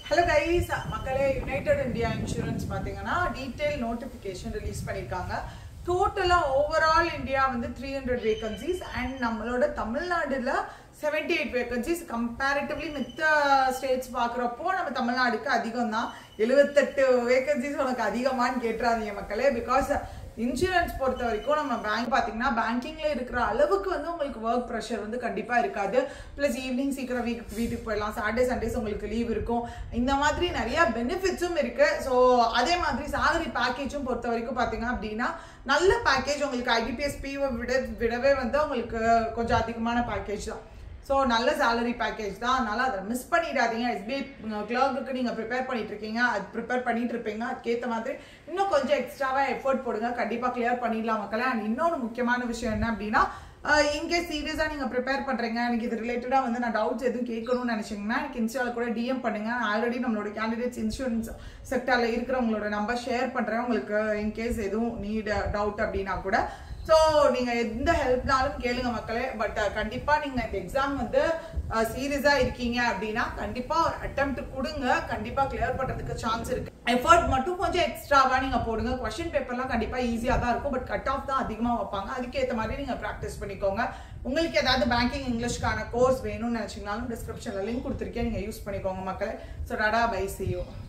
hello guys மக்களே united India insurance பார்த்தீங்கன்னா detail notification release பண்ணியிருக்காங்க டோட்டலாக ஓவரால் இந்தியா வந்து த்ரீ ஹண்ட்ரட் வேகன்சிஸ் அண்ட் நம்மளோட தமிழ்நாடுல செவன்டி எயிட் வேகன்சிஸ் கம்பேரிட்டிவ்லி மித்த ஸ்டேட்ஸ் பார்க்குறப்போ நம்ம தமிழ்நாடுக்கு அதிகம் தான் எழுபத்தெட்டு வேகன்சிஸ் உனக்கு அதிகமான்னு கேட்டுறாதீங்க மக்களே பிகாஸ் இன்சூரன்ஸ் பொறுத்த வரைக்கும் நம்ம பேங்க் பார்த்தீங்கன்னா பேங்கிங்ல இருக்கிற அளவுக்கு வந்து உங்களுக்கு ஒர்க் ப்ரெஷர் வந்து கண்டிப்பாக இருக்காது ப்ளஸ் ஈவினிங் சீக்கிரம் வீக் வீட்டுக்கு போயிடலாம் சாட்டர்டே சண்டேஸ் உங்களுக்கு லீவ் இருக்கும் இந்த மாதிரி நிறைய பெனிஃபிட்ஸும் இருக்கு ஸோ அதே மாதிரி salary பேக்கேஜும் பொறுத்த வரைக்கும் பார்த்தீங்க அப்படின்னா நல்ல பேக்கேஜ் உங்களுக்கு ஐடிபிஎஸ் பிவை விட விடவே வந்து உங்களுக்கு கொஞ்சம் அதிகமான பேக்கேஜ் தான் ஸோ நல்ல salary பேக்கேஜ் தான் அதனால அதை மிஸ் பண்ணிடாதீங்க எஸ்பிஐ கிளர்க்கு நீங்கள் ப்ரிப்பேர் பண்ணிட்டு இருக்கீங்க அது ப்ரிப்பேர் பண்ணிட்டு இருப்பீங்க அதுக்கேற்ற மாதிரி இன்னும் கொஞ்சம் எக்ஸ்ட்ராவாக எஃபோர்ட் போடுங்க கண்டிப்பாக கிளியர் பண்ணிடலாம் மக்களே அண்ட் இன்னொரு முக்கியமான விஷயம் என்ன அப்படின்னா இன்கேஸ் சீரியஸாக நீங்கள் ப்ரிப்பேர் பண்ணுறீங்க எனக்கு இது ரிலேட்டடாக வந்து நான் டவுட்ஸ் எதுவும் கேட்கணும்னு நினச்சிங்கன்னா எனக்கு இன்ஸ்டாவில் கூட டிஎம் பண்ணுங்க ஆல்ரெடி நம்மளோட கேண்டிடேட்ஸ் இன்சூரன்ஸ் செக்டரில் இருக்கிறவங்களோட நம்பர் ஷேர் பண்ணுறேன் உங்களுக்கு இன்கேஸ் எதுவும் நீட் டவுட் அப்படின்னா கூட ஸோ நீங்கள் எந்த ஹெல்ப்னாலும் கேளுங்க மக்களே பட் கண்டிப்பாக நீங்கள் இந்த எக்ஸாம் வந்து சீரியஸாக இருக்கீங்க அப்படின்னா கண்டிப்பாக ஒரு அட்டம்ப்ட் கொடுங்க கண்டிப்பாக கிளியர் பண்ணுறதுக்கு சான்ஸ் இருக்கு எஃபர்ட் மட்டும் கொஞ்சம் எக்ஸ்ட்ராவாக நீங்கள் போடுங்க கொஷின் பேப்பர்லாம் கண்டிப்பாக ஈஸியாக தான் இருக்கும் பட் கட் ஆஃப் தான் அதிகமாக வைப்பாங்க அதுக்கேற்ற மாதிரி நீங்கள் ப்ராக்டிஸ் பண்ணிக்கோங்க உங்களுக்கு ஏதாவது பேங்கிங் இங்கிலீஷ்க்கான கோர்ஸ் வேணும்னு நினச்சிங்கனாலும் டிஸ்கிரிப்ஷனில் லிங்க் கொடுத்துருக்கேன் நீங்கள் யூஸ் பண்ணிக்கோங்க மக்களே so tata bye see you